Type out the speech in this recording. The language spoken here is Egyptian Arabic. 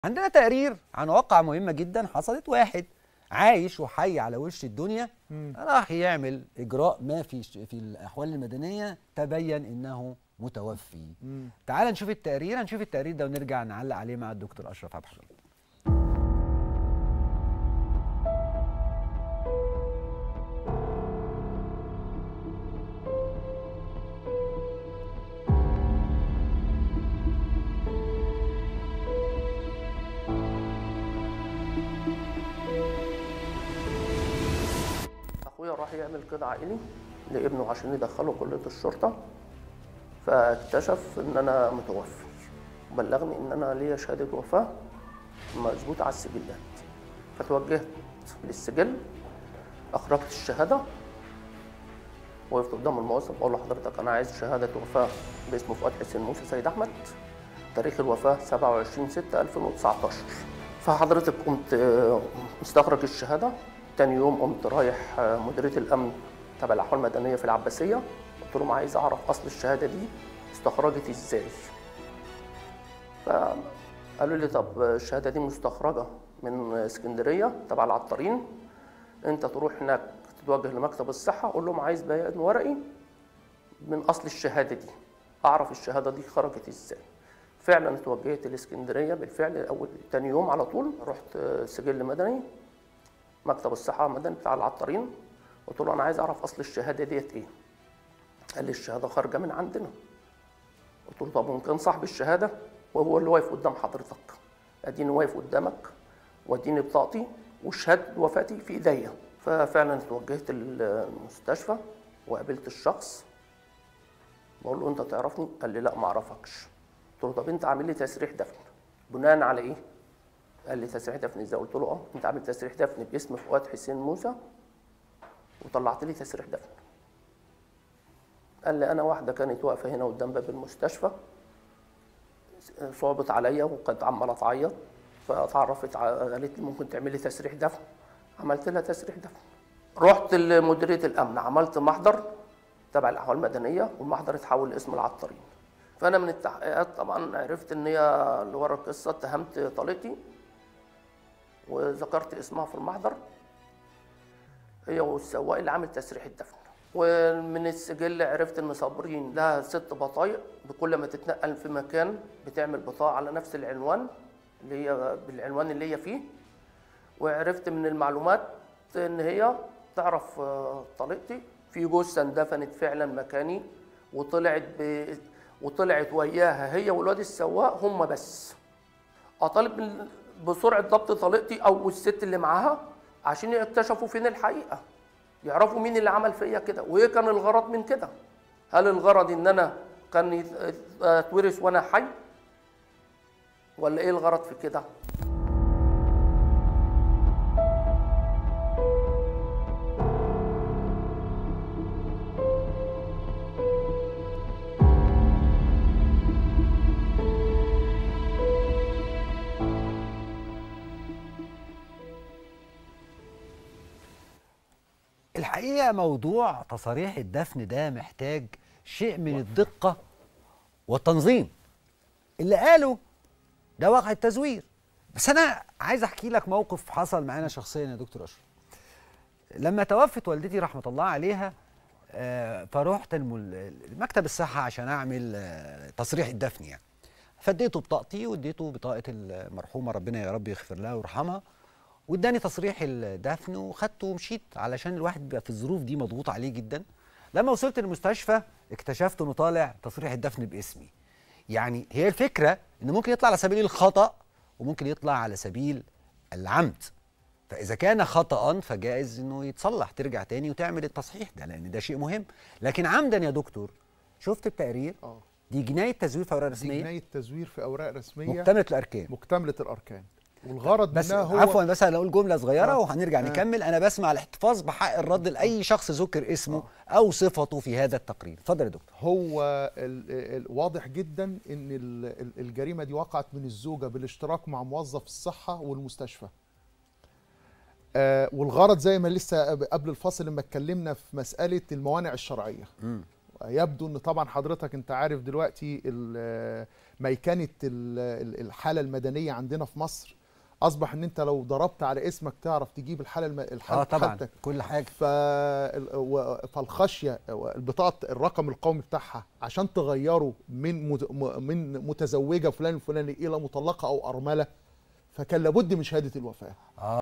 عندنا تقرير عن واقعة مهمة جدا حصلت واحد عايش وحي على وش الدنيا راح يعمل إجراء ما في في الأحوال المدنية تبين إنه متوفي تعال نشوف التقرير هنشوف التقرير ده ونرجع نعلق عليه مع الدكتور أشرف عبد الحميد اخويا راح يعمل كده عائلي لابنه عشان يدخله كليه الشرطه فاكتشف ان انا متوفي بلغني ان انا ليا شهاده وفاه مظبوط على السجلات فتوجهت للسجل اخرجت الشهاده وقفت قدام الموظف بقول له حضرتك انا عايز شهاده وفاه باسم فؤاد حسين موسى سيد احمد تاريخ الوفاه 27 6 2019 فحضرتك قمت آه، مستخرج الشهاده تاني يوم قمت رايح آه، مديريه الامن تبع الاحوال المدنيه في العباسيه قلت لهم عايز اعرف اصل الشهاده دي استخرجت ازاي فقالوا لي طب الشهاده دي مستخرجه من اسكندريه تبع العطارين انت تروح هناك تتوجه لمكتب الصحه قول لهم عايز بيان ورقي من اصل الشهاده دي اعرف الشهاده دي خرجت ازاي فعلا اتوجهت الاسكندريه بالفعل اول تاني يوم على طول رحت آه، سجل مدني مكتب الصحه المدني بتاع العطارين قلت له انا عايز اعرف اصل الشهاده ديت ايه قال لي الشهاده خارجه من عندنا قلت له طب ممكن صاحب الشهاده وهو اللي واقف قدام حضرتك اديني واقف قدامك واديني بطاقتي وشهاده وفاتي في ايديا ففعلا اتوجهت المستشفى وقابلت الشخص بقول له انت تعرفني قال لي لا ما اعرفكش قلت له طب انت عامل لي تسريح دفن بناء على ايه قال لي تسريح دفن ازاي قلت له اه انت عامل تسريح دفن باسم فؤاد حسين موسى وطلعت لي تسريح دفن قال لي انا واحده كانت واقفه هنا قدام باب المستشفى صعبت عليا وكانت عماله تعيط فتعرفت ع- قالت لي ممكن تعملي تسريح دفن عملت لها تسريح دفن رحت لمديريه الامن عملت محضر تبع الاحوال المدنيه والمحضر اتحول لاسم العطارين فانا من التحقيقات طبعا عرفت ان هي اللي ورا القصه اتهمت طليقتي وذكرت اسمها في المحضر هي والسواق اللي عامل تسريح الدفن ومن السجل عرفت ان صابرين لها ست بطايق بكل ما تتنقل في مكان بتعمل بطاقه على نفس العنوان اللي هي بالعنوان اللي هي فيه وعرفت من المعلومات ان هي تعرف آه، طليقتي في جثه اندفنت فعلا مكاني وطلعت ب... وطلعت وياها هي والواد السواق هم بس اطالب من- بسرعه ضبط طليقتي او الست اللي معاها عشان يكتشفوا فين الحقيقه يعرفوا مين اللي عمل فيا كده وايه كان الغرض من كده هل الغرض ان انا كان يت- اتورث وانا حي ولا ايه الغرض في كده الحقيقة موضوع تصاريح الدفن ده محتاج شيء من الدقة والتنظيم اللي قاله ده واقع التزوير بس أنا عايز أحكي لك موقف حصل معانا شخصيا يا دكتور أشرف لما توفت والدتي رحمة الله عليها آه، فروحت المل- مكتب الصحة عشان أعمل آه، تصريح الدفن يعني فاديته بطاقتي واديته بطاقة المرحومة ربنا يا رب يغفر لها ويرحمها واداني تصريح الدفن وخدته ومشيت علشان الواحد بيبقى في الظروف دي مضغوط عليه جدا لما وصلت المستشفى اكتشفت انه طالع تصريح الدفن باسمي يعني هي الفكره ان ممكن يطلع على سبيل الخطا وممكن يطلع على سبيل العمد فاذا كان خطا فجائز انه يتصلح ترجع تاني وتعمل التصحيح ده لان ده شيء مهم لكن عمدا يا دكتور شفت التقرير اه دي جنايه تزوير في اوراق دي رسميه جنايه تزوير في اوراق رسميه مكتمله الاركان مكتمله الاركان والغرض بس منها هو عفوا بس انا اقول جمله صغيره آه. وهنرجع آه. نكمل انا بسمع الاحتفاظ بحق الرد لاي شخص ذكر اسمه او صفته في هذا التقرير اتفضل يا دكتور هو ال ال واضح جدا ان ال ال الجريمه دي وقعت من الزوجه بالاشتراك مع موظف الصحه والمستشفى آه والغرض زي ما لسه قبل الفاصل لما اتكلمنا في مساله الموانع الشرعيه يبدو ان طبعا حضرتك انت عارف دلوقتي ال- ميكنه ال- ال- الحاله المدنيه عندنا في مصر اصبح ان انت لو ضربت على اسمك تعرف تجيب الحاله الم... الحاله اه طبعا حالتك. كل حاجه فال- و- فالخشيه البطاقه الرقم القومي بتاعها عشان تغيره من مت- م- من متزوجه فلان الفلاني الى مطلقه او ارمله فكان لابد من شهاده الوفاه